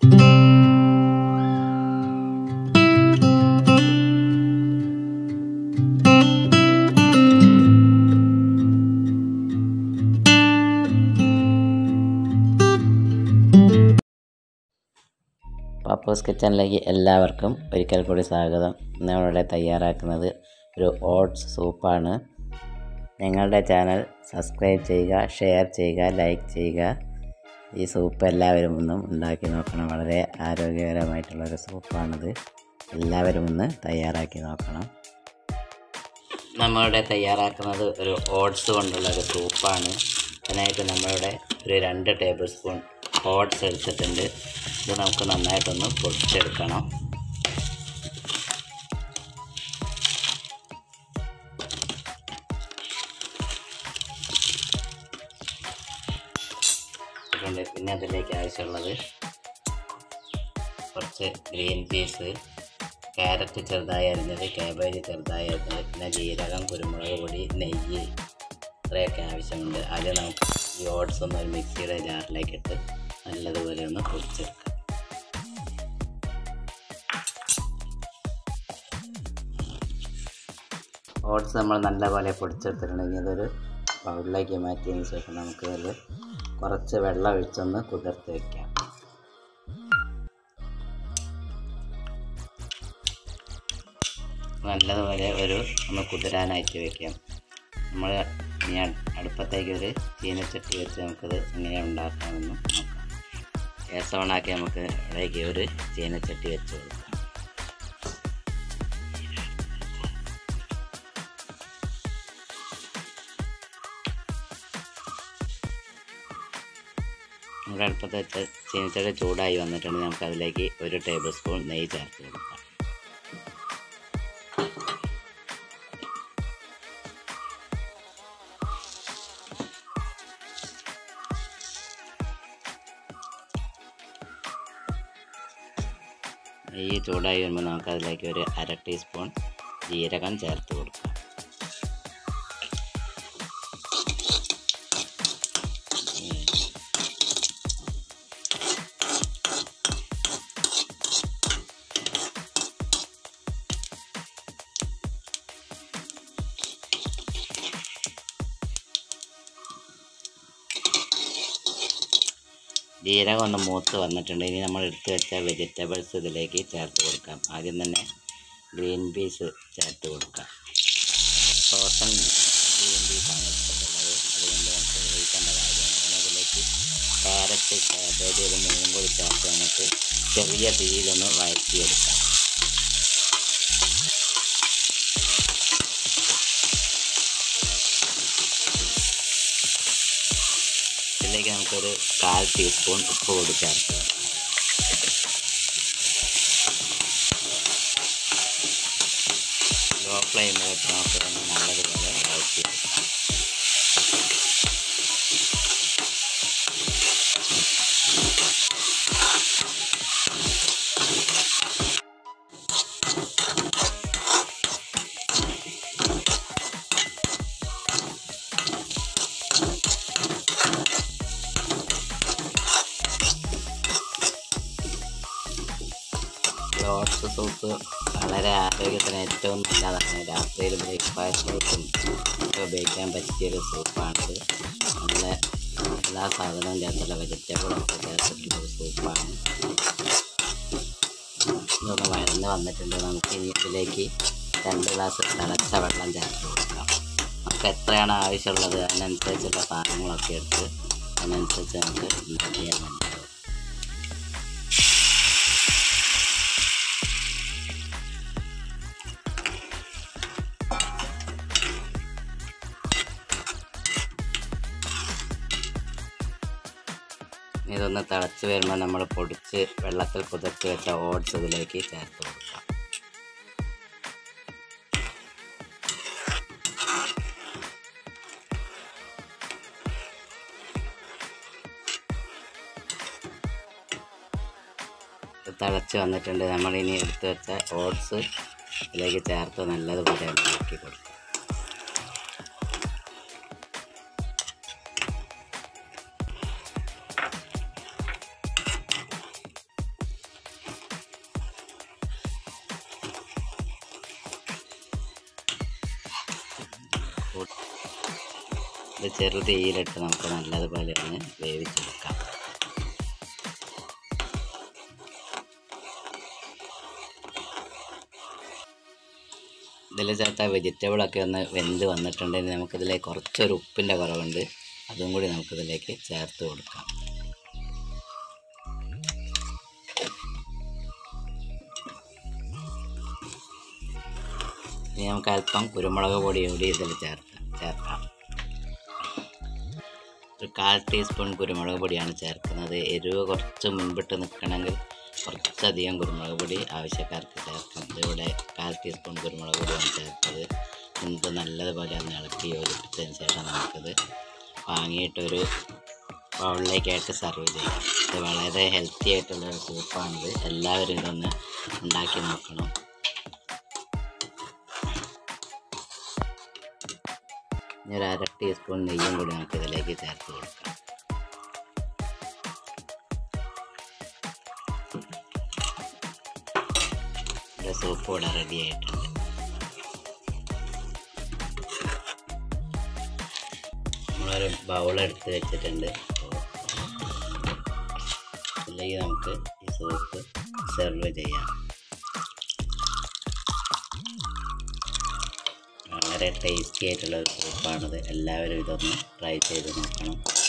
പപ്പോസ് കിച്ചണിലേക്ക് എല്ലാവർക്കും ഒരിക്കൽ കൂടി സ്വാഗതം ഇന്ന് നമ്മളിവിടെ തയ്യാറാക്കുന്നത് ഒരു ഓട്സ് സൂപ്പാണ് ഞങ്ങളുടെ ചാനൽ സബ്സ്ക്രൈബ് ചെയ്യുക ഷെയർ ചെയ്യുക ലൈക്ക് ചെയ്യുക ഈ സൂപ്പ് എല്ലാവരും ഒന്നും ഉണ്ടാക്കി നോക്കണം വളരെ ആരോഗ്യകരമായിട്ടുള്ളൊരു സൂപ്പാണിത് എല്ലാവരും ഒന്ന് തയ്യാറാക്കി നോക്കണം നമ്മളിവിടെ തയ്യാറാക്കുന്നത് ഒരു ഓട്സ് കൊണ്ടുള്ള ഒരു സൂപ്പാണ് അതിനായിട്ട് നമ്മളിവിടെ ഒരു രണ്ട് ടേബിൾ സ്പൂൺ ഓട്സ് എടുത്തിട്ടുണ്ട് ഇത് നമുക്ക് നന്നായിട്ടൊന്ന് പൊടിച്ചെടുക്കണം ഇട്ടുണ്ട്. പിന്നെ അതിലേക്ക് ആവശ്യമുള്ളത് കുറച്ച് ഗ്രീൻ പീസ് ക്യാരറ്റ് ചെറുതായി അരിഞ്ഞത് കാബേജ് ചെറുതായി അരിഞ്ഞത് പിന്നെ ജീരകം കുരുമുളക് പൊടി നെയ്യ് ഇത്രയൊക്കെ ആവശ്യമുണ്ട് ആദ്യം നമുക്ക് ഈ ഓട്സ് ഒന്ന് ഒരു മിക്സിയുടെ ജാറിലേക്ക് ഇട്ട് നല്ലതുപോലെ ഒന്ന് പൊടിച്ചെടുക്കാം ഓട്സ് നമ്മൾ നല്ലപോലെ പൊടിച്ചെടുത്തിട്ടുണ്ടെങ്കിൽ അതൊരു ബൗളിലേക്ക് മാറ്റിയതിന് ശേഷം നമുക്ക് അതിൽ കുറച്ച് വെള്ളം ഒഴിച്ചൊന്ന് കുതിർത്ത് വയ്ക്കാം നല്ലതുപോലെ ഒരു ഒന്ന് കുതിരാനായിട്ട് വെക്കാം നമ്മൾ ഇനി അടുപ്പത്തേക്ക് ഒരു ചീനച്ചട്ടി വെച്ച് നമുക്കത് എങ്ങനെ ഉണ്ടാക്കാമെന്ന് നോക്കാം ഗ്യാസ് ഓണാക്കി നമുക്ക് ഇവിടേക്ക് ഒരു ചീനച്ചട്ടി വെച്ച് കൊടുക്കാം നമ്മുടെ അടുപ്പത്ത് വെച്ച് ചീനച്ചട്ടി ചൂടായി വന്നിട്ടുണ്ടെങ്കിൽ നമുക്ക് അതിലേക്ക് ഒരു ടേബിൾ സ്പൂൺ നെയ്യ് ചേർത്ത് കൊടുക്കാം നെയ്യ് ചൂടായി വരുമ്പോൾ നമുക്ക് അതിലേക്ക് ഒരു അര ടീസ്പൂൺ ജീരകം ചേർത്ത് കൊടുക്കാം ജീരകം ഒന്ന് മൂത്ത് വന്നിട്ടുണ്ട് ഇനി നമ്മൾ എടുത്തു വെച്ച വെജിറ്റബിൾസ് ഇതിലേക്ക് ചേർത്ത് കൊടുക്കാം ആദ്യം തന്നെ ഗ്രീൻ പീസ് ചേർത്ത് കൊടുക്കാം ഫ്രോസൺ ഗ്രീൻ പീസാണ് എടുത്തിട്ടുള്ളത് അതുകൊണ്ട് നമുക്ക് ഉപയോഗിക്കേണ്ട കാര്യമാണ് ഇനി അതിലേക്ക് ക്യാരറ്റ് കാബേജ് ഇത് മൂന്നും കൂടി ചേർത്ത് നമുക്ക് ചെറിയ തീയിലൊന്ന് വഴറ്റിയെടുക്കാം ഇതിലേക്ക് നമുക്കൊരു കാൽ ടീസ്പൂൺ ഉപ്പ് കൂടി ചേർത്ത് ലോ ഫ്ലെയിമിൽ വെച്ച് നമുക്ക് ഇതൊന്ന് നല്ലതുപോലെ വഴറ്റിയെടുക്കാം ഓട്സ് സൂപ്പ് വളരെ ആരോഗ്യത്തിന് ഏറ്റവും നല്ലതാണ് രാത്രിയിൽ ബ്രേക്ക്ഫാസ്റ്റിലേക്കും ഒക്കെ ഉപയോഗിക്കാൻ പറ്റിയൊരു സൂപ്പാണിത് നല്ല എല്ലാ സാധനവും ചേർത്തുള്ള വെജിറ്റബിളൊക്കെ ചേർത്തിട്ടുള്ള ഒരു സൂപ്പാണ് ഇതൊന്ന് വഴന്ന് വന്നിട്ടുണ്ട് നമുക്ക് ഇനി ഇതിലേക്ക് രണ്ട് ഗ്ലാസ് തിളച്ച വെള്ളം ചേർത്ത് കൊടുക്കാം നമുക്ക് എത്രയാണ് ആവശ്യമുള്ളത് അതിനനുസരിച്ചുള്ള സാധനങ്ങളൊക്കെ എടുത്ത് അതിനനുസരിച്ച് നമുക്ക് ഉണ്ടാക്കിയാൽ മതിയാവും ഇതൊന്ന് തിളച്ച് വരുമ്പോൾ നമ്മൾ പൊടിച്ച് വെള്ളത്തിൽ കുതിർത്ത് വെച്ച ഓട്സ് ഇതിലേക്ക് ചേർത്ത് കൊടുക്കാം തിളച്ച് വന്നിട്ടുണ്ട് നമ്മൾ ഇനി എടുത്ത് വെച്ച ഓട്സ് ഇതിലേക്ക് ചേർത്ത് നല്ലതുപോലെ ഇളക്കി കൊടുക്കാം ഇത് ചെറു തീയിലിട്ട് നമുക്ക് നല്ലതുപോലെ ഒന്ന് വേവിച്ചെടുക്കാം ഇതിൽ ചേർത്ത വെജിറ്റബിളൊക്കെ ഒന്ന് വെന്ത് വന്നിട്ടുണ്ടെങ്കിൽ നമുക്കിതിൽ കുറച്ചൊരു ഉപ്പിൻ്റെ കുറവുണ്ട് അതും കൂടി നമുക്കിതിലേക്ക് ചേർത്ത് കൊടുക്കാം ഇനി നമുക്ക് അല്പം കുരുമുളക് പൊടി കൂടി ഇതിൽ ചേർക്കാം ചേർക്കാം ഒരു കാൽ ടീസ്പൂൺ കുരുമുളക് പൊടിയാണ് ചേർക്കുന്നത് എരിവ് കുറച്ച് മുൻപിട്ട് നിൽക്കണമെങ്കിൽ കുറച്ചധികം കുരുമുളക് പൊടി ആവശ്യക്കാർക്ക് ചേർക്കാം ഇതിവിടെ കാൽ ടീസ്പൂൺ കുരുമുളക് പൊടിയാണ് ചേർത്തത് ഇത് നല്ലതുപോലെ ഒന്ന് ഇളക്കി യോജിപ്പിച്ചതിന് ശേഷം നമുക്കിത് വാങ്ങിയിട്ടൊരു ബൗളിലേക്കായിട്ട് സെർവ് ചെയ്യാം ഇത് വളരെ ഹെൽത്തി ആയിട്ടുള്ള ഒരു സൂപ്പാണിത് എല്ലാവരും ഇതൊന്ന് ഉണ്ടാക്കി നോക്കണം ഇനി ഒരു അര ടീസ്പൂൺ നെയ്യും കൂടി നമുക്ക് ഇതിലേക്ക് ചേർത്ത് കൊടുക്കാം ഇവിടെ സൂപ്പ് ഇവിടെ റെഡി ആയിട്ടുണ്ട് നമ്മളൊരു ബൗൾ എടുത്ത് വെച്ചിട്ടുണ്ട് ഇതിലേക്ക് നമുക്ക് ഈ സൂപ്പ് സെർവ് ചെയ്യാം വളരെ ടേസ്റ്റി ആയിട്ടുള്ള ഒരു സൂപ്പാണിത് എല്ലാവരും ഇതൊന്ന് ട്രൈ ചെയ്ത് നോക്കണം